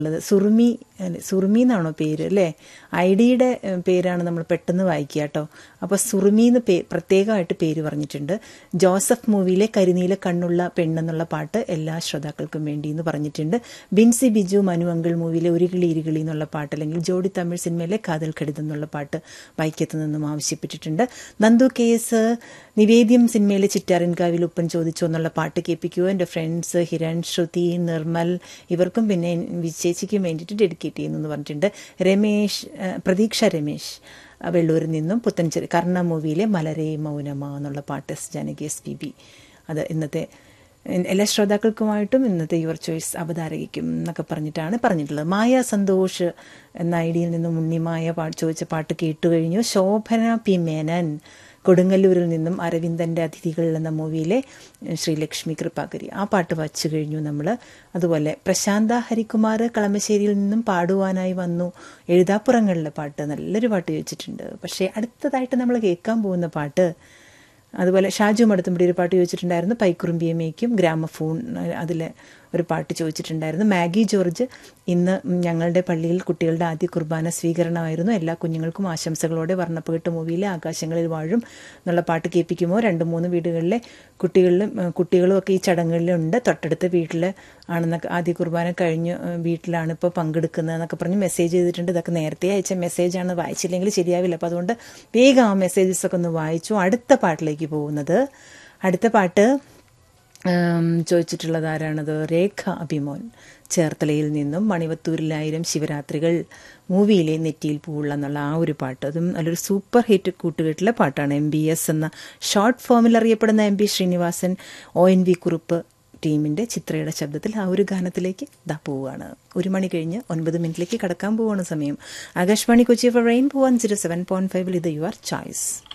ഉള്ളത് സുറുമി അല്ല, സുറുമി എന്നാണോ പേര് അല്ലേ ഐ ഡിയുടെ പേരാണ് നമ്മൾ പെട്ടെന്ന് വായിക്കുക കേട്ടോ അപ്പോൾ സുറുമി എന്ന് പേ പ്രത്യേകമായിട്ട് പേര് പറഞ്ഞിട്ടുണ്ട് ജോസഫ് മൂവിയിലെ കരിനീല കണ്ണുള്ള പെണ്ണെന്നുള്ള പാട്ട് എല്ലാ ശ്രോതാക്കൾക്കും വേണ്ടി എന്ന് പറഞ്ഞിട്ടുണ്ട് ബിൻസി ബിജു മനു അങ്കിൾ മൂവിയിലെ ഒരു കിളി ഇരുകിളി എന്നുള്ള പാട്ട് അല്ലെങ്കിൽ ജോഡി തമിഴ് സിനിമയിലെ കാതൽ കടിതം എന്നുള്ള പാട്ട് വൈക്കത്ത് നിന്നും ആവശ്യപ്പെട്ടിട്ടുണ്ട് നന്ദു കെ എസ് നിവേദ്യം സിനിമയിലെ ചിറ്റാറിൻകാവിൽ ഉപ്പൻ ചോദിച്ചു എന്നുള്ള പാട്ട് കേൾപ്പിക്കുമോ എൻ്റെ ഫ്രണ്ട്സ് ഹിരൺ ശ്രുതി നിർമ്മൽ ഇവർക്കും പിന്നെ വിജേച്ചിക്കും വേണ്ടിയിട്ട് ഡെഡിക്കേറ്റ് ചെയ്യുന്നു എന്ന് പറഞ്ഞിട്ടുണ്ട് രമേശ് ആ, പ്രതീക്ഷ രമേശ് ആ, വെള്ളൂരിൽ നിന്നും പുത്തൻചെറി കർണ മൂവിയിലെ മലരേ മൗനമ എന്നുള്ള പാട്ട് S Janaki S P B അത് ഇന്നത്തെ എല്ലാ ശ്രോതാക്കൾക്കുമായിട്ടും ഇന്നത്തെ യുവർ ചോയ്സ് അവതാരകയ്ക്കും എന്നൊക്കെ പറഞ്ഞിട്ടാണ് പറഞ്ഞിട്ടുള്ളത് മായ സന്തോഷ് എന്ന ഐഡിയിൽ നിന്നും ഉണ്ണിമായ പാട്ട് ചോദിച്ച പാട്ട് കേട്ടു കഴിഞ്ഞു ശോഭന പി മേനൻ കൊടുങ്ങല്ലൂരിൽ നിന്നും അരവിന്ദൻ്റെ അതിഥികൾ എന്ന മൂവിയിലെ ശ്രീലക്ഷ്മി കൃപാകരി ആ പാട്ട് വച്ചു കഴിഞ്ഞു നമ്മൾ അതുപോലെ പ്രശാന്ത ഹരികുമാർ കളമശ്ശേരിയിൽ നിന്നും പാടുവാനായി വന്നു എഴുതാപ്പുറങ്ങളിലെ പാട്ട് നല്ലൊരു പാട്ട് ചോദിച്ചിട്ടുണ്ട് പക്ഷേ അടുത്തതായിട്ട് നമ്മൾ കേൾക്കാൻ പോകുന്ന പാട്ട് അതുപോലെ ഷാജു മടുത്തുമ്പടി ഒരു പാട്ട് ചോദിച്ചിട്ടുണ്ടായിരുന്നു പൈക്കുറുമ്പിയമ്മയ്ക്കും ഗ്രാമഫോൺ അതിൽ ഒരു പാട്ട് ചോദിച്ചിട്ടുണ്ടായിരുന്നു മാഗി ജോർജ് ഇന്ന് ഞങ്ങളുടെ പള്ളിയിൽ കുട്ടികളുടെ ആദ്യ കുർബാന സ്വീകരണമായിരുന്നു എല്ലാ കുഞ്ഞുങ്ങൾക്കും ആശംസകളോടെ വർണ്ണപ്പകിട്ട് മൂവിയിലെ ആകാശങ്ങളിൽ വാഴും എന്നുള്ള പാട്ട് കേൾപ്പിക്കുമോ രണ്ട് മൂന്ന് വീടുകളിലെ കുട്ടികളിലും ഏഹ് കുട്ടികളും ഒക്കെ ഈ ചടങ്ങുകളിലുണ്ട് തൊട്ടടുത്ത വീട്ടിൽ ആണെന്നൊക്കെ ആദ്യ കുർബാന കഴിഞ്ഞ് ഏഹ് വീട്ടിലാണ് ഇപ്പോൾ പങ്കെടുക്കുന്നതെന്നൊക്കെ പറഞ്ഞ് മെസ്സേജ് ചെയ്തിട്ടുണ്ട് ഇതൊക്കെ നേരത്തെ അയച്ച മെസ്സേജാണ് വായിച്ചില്ലെങ്കിൽ ശരിയാവില്ല അപ്പോൾ അതുകൊണ്ട് വേഗം ആ മെസ്സേജസ് ഒക്കെ ഒന്ന് വായിച്ചു അടുത്ത പാട്ടിലേക്ക് പോകുന്നത് അടുത്ത പാട്ട് ഉം, ചോദിച്ചിട്ടുള്ളത് ആരാണത് രേഖ അഭിമോൻ ചേർത്തലയിൽ നിന്നും മണിവത്തൂരിലായിരം ശിവരാത്രികൾ മൂവിയിലെ നെറ്റിയിൽ പൂവുള്ള എന്നുള്ള ആ ഒരു പാട്ട് അതും നല്ലൊരു സൂപ്പർ ഹിറ്റ് കൂട്ടുകെട്ടിലെ പാട്ടാണ് എം ബി എസ് എന്ന ഷോർട്ട് ഫോമിൽ അറിയപ്പെടുന്ന M P Srinivasan O N V Kurup ടീമിൻ്റെ ചിത്രയുടെ ശബ്ദത്തിൽ ആ ഒരു ഗാനത്തിലേക്ക് ദാ പോവുകയാണ് ഒരു മണി കഴിഞ്ഞ് ഒൻപത് മിനിറ്റിലേക്ക് കടക്കാൻ പോവുകയാണ് സമയം ആകാശവാണി കൊച്ചി ഫോർ rainbow zero seven point ഫൈവിൽ ഇത് യുവർ ചോയ്സ്